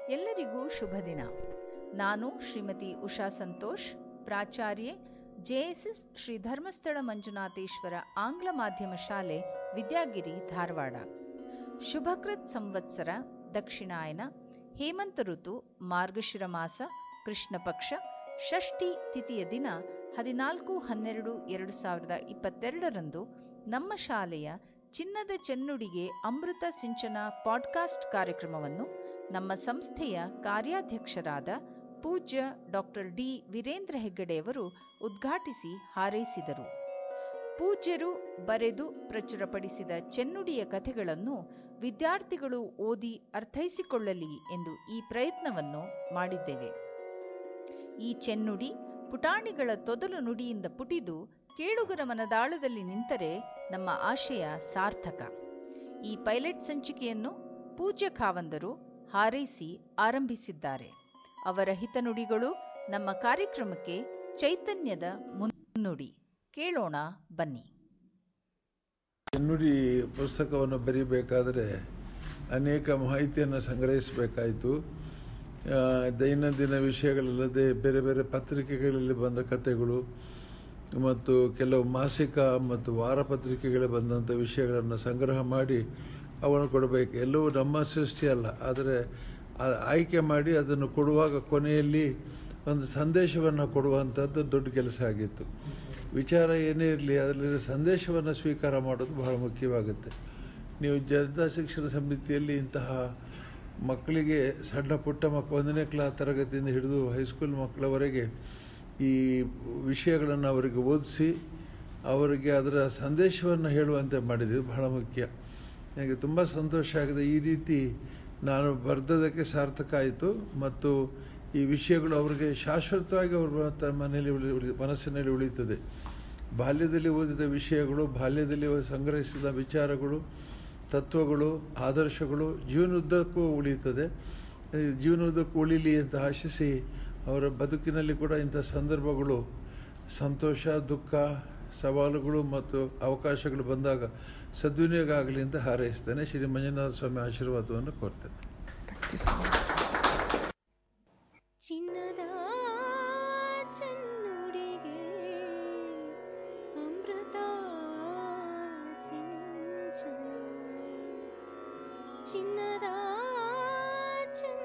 ಎಲ್ಲರಿಗೂ ಶುಭ ದಿನ ನಾನು ಶ್ರೀಮತಿ ಉಷಾ ಸಂತೋಷ್ ಪ್ರಾಚಾರ್ಯೆ ಜೆಎಸ್ಎಸ್ ಶ್ರೀ ಧರ್ಮಸ್ಥಳ ಮಂಜುನಾಥೇಶ್ವರ ಆಂಗ್ಲ ಮಾಧ್ಯಮ ಶಾಲೆ ವಿದ್ಯಾಗಿರಿ ಧಾರವಾಡ ಶುಭಕೃತ್ ಸಂವತ್ಸರ ದಕ್ಷಿಣಾಯನ ಹೇಮಂತ ಋತು ಮಾರ್ಗಶಿರ ಮಾಸ ಕೃಷ್ಣ ಪಕ್ಷ ಷಷ್ಠಿ ತಿಥಿಯ ದಿನ ಹದಿನಾಲ್ಕು ಹನ್ನೆರಡು ಎರಡು ಸಾವಿರದ ಇಪ್ಪತ್ತೆರಡರಂದು ನಮ್ಮ ಶಾಲೆಯ ಚಿನ್ನದ ಚೆನ್ನುಡಿಗೆ ಅಮೃತ ಸಿಂಚನ ಪಾಡ್ಕಾಸ್ಟ್ ಕಾರ್ಯಕ್ರಮವನ್ನು ನಮ್ಮ ಸಂಸ್ಥೆಯ ಕಾರ್ಯಾಧ್ಯಕ್ಷರಾದ ಪೂಜ್ಯ ಡಾಕ್ಟರ್ ಡಿ ವೀರೇಂದ್ರ ಹೆಗ್ಗಡೆಯವರು ಉದ್ಘಾಟಿಸಿ ಹಾರೈಸಿದರು ಪೂಜ್ಯರು ಬರೆದು ಪ್ರಚುರಪಡಿಸಿದ ಚೆನ್ನುಡಿಯ ಕಥೆಗಳನ್ನು ವಿದ್ಯಾರ್ಥಿಗಳು ಓದಿ ಅರ್ಥೈಸಿಕೊಳ್ಳಲಿ ಎಂದು ಈ ಪ್ರಯತ್ನವನ್ನು ಮಾಡಿದ್ದೇವೆ ಈ ಚೆನ್ನುಡಿ ಪುಟಾಣಿಗಳ ತೊದಲು ನುಡಿಯಿಂದ ಪುಟಿದು ಕೇಳುಗರ ಮನದಾಳದಲ್ಲಿ ನಿಂತರೆ ನಮ್ಮ ಆಶಯ ಸಾರ್ಥಕ ಈ ಪೈಲಟ್ ಸಂಚಿಕೆಯನ್ನು ಪೂಜ್ಯ ಖಾವಂದರು ಹಾರೈಸಿ ಆರಂಭಿಸಿದ್ದಾರೆ ಅವರ ಹಿತನುಡಿಗಳು ನಮ್ಮ ಕಾರ್ಯಕ್ರಮಕ್ಕೆ ಚೈತನ್ಯದ ಮುನ್ನುಡಿ ಕೇಳೋಣ ಬನ್ನಿ ನುಡಿ ಪುಸ್ತಕವನ್ನು ಬರೀಬೇಕಾದರೆ ಅನೇಕ ಮಾಹಿತಿಯನ್ನು ಸಂಗ್ರಹಿಸಬೇಕಾಯಿತು ಆ, ದೈನಂದಿನ ವಿಷಯಗಳಲ್ಲದೆ ಬೇರೆ ಬೇರೆ ಪತ್ರಿಕೆಗಳಲ್ಲಿ ಬಂದ ಕಥೆಗಳು ಮತ್ತು ಕೆಲವು ಮಾಸಿಕ ಮತ್ತು ವಾರ ಪತ್ರಿಕೆಗಳಲ್ಲಿ ಬಂದಂಥ ವಿಷಯಗಳನ್ನು ಸಂಗ್ರಹ ಮಾಡಿ ಅವನ್ನು ಕೊಡಬೇಕು ಎಲ್ಲವೂ ನಮ್ಮ ಸೃಷ್ಟಿ ಅಲ್ಲ ಆದರೆ ಆ- ಆಯ್ಕೆ ಮಾಡಿ ಅದನ್ನು ಕೊಡುವಾಗ ಕೊನೆಯಲ್ಲಿ ಒಂದು ಸಂದೇಶವನ್ನು ಕೊಡುವಂಥದ್ದು ದೊಡ್ಡ ಕೆಲಸ ಆಗಿತ್ತು ವಿಚಾರ ಏನೇ ಇರಲಿ ಅದರಲ್ಲಿ ಸಂದೇಶವನ್ನು ಸ್ವೀಕಾರ ಮಾಡೋದು ಬಹಳ ಮುಖ್ಯವಾಗುತ್ತೆ ನೀವು ಜನತಾ ಶಿಕ್ಷಣ ಸಮಿತಿಯಲ್ಲಿ ಇಂತಹ ಮಕ್ಕಳಿಗೆ ಸಣ್ಣ ಪುಟ್ಟ ಮಕ್ಕಳು ಒಂದನೇ ಕ್ಲಾ ತರಗತಿಯಿಂದ ಹಿಡಿದು ಹೈಸ್ಕೂಲ್ ಮಕ್ಕಳವರೆಗೆ ಈ ವಿಷಯಗಳನ್ನು ಅವರಿಗೆ ಓದಿಸಿ ಅವರಿಗೆ ಅದರ ಸಂದೇಶವನ್ನು ಹೇಳುವಂತೆ ಮಾಡಿದ್ದು ಬಹಳ ಮುಖ್ಯ ನನಗೆ ತುಂಬ ಸಂತೋಷ ಆಗಿದೆ ಈ ರೀತಿ ನಾನು ಬರೆದದಕ್ಕೆ ಸಾರ್ಥಕ ಆಯಿತು ಮತ್ತು ಈ ವಿಷಯಗಳು ಅವರಿಗೆ ಶಾಶ್ವತವಾಗಿ ಅವ್ರ ತ- ಮನೆಯಲ್ಲಿ ಉಳಿ ಉಳಿ ಮನಸ್ಸಿನಲ್ಲಿ ಉಳಿಯುತ್ತದೆ ಬಾಲ್ಯದಲ್ಲಿ ಓದಿದ ವಿಷಯಗಳು ಬಾಲ್ಯದಲ್ಲಿ ಸಂಗ್ರಹಿಸಿದ ವಿಚಾರಗಳು ತತ್ವಗಳು ಆದರ್ಶಗಳು ಜೀವನದುದ್ದಕ್ಕೂ ಉಳಿಯುತ್ತದೆ ಈ ಜೀವನದುದ್ದಕ್ಕೂ ಉಳಿಲಿ ಅಂತ ಆಶಿಸಿ ಅವರ ಬದುಕಿನಲ್ಲಿ ಕೂಡ ಇಂಥ ಸಂದರ್ಭಗಳು ಸಂತೋಷ ದುಃಖ ಸವಾಲುಗಳು ಮತ್ತು ಅವಕಾಶಗಳು ಬಂದಾಗ ಸದ್ವಿನಿಯೋಗ ಆಗಲಿ ಅಂತ ಹಾರೈಸ್ತೇನೆ ಶ್ರೀ ಮಂಜುನಾಥ ಸ್ವಾಮಿ ಆಶೀರ್ವಾದವನ್ನು ಕೋರ್ತೇನೆ ಚಿನ್ನದ ಚೆನ್ನುಡಿಗೆ ಅಮೃತ ಸಿಂಚನ ಚಿನ್ನದ ಚೆನ್ನ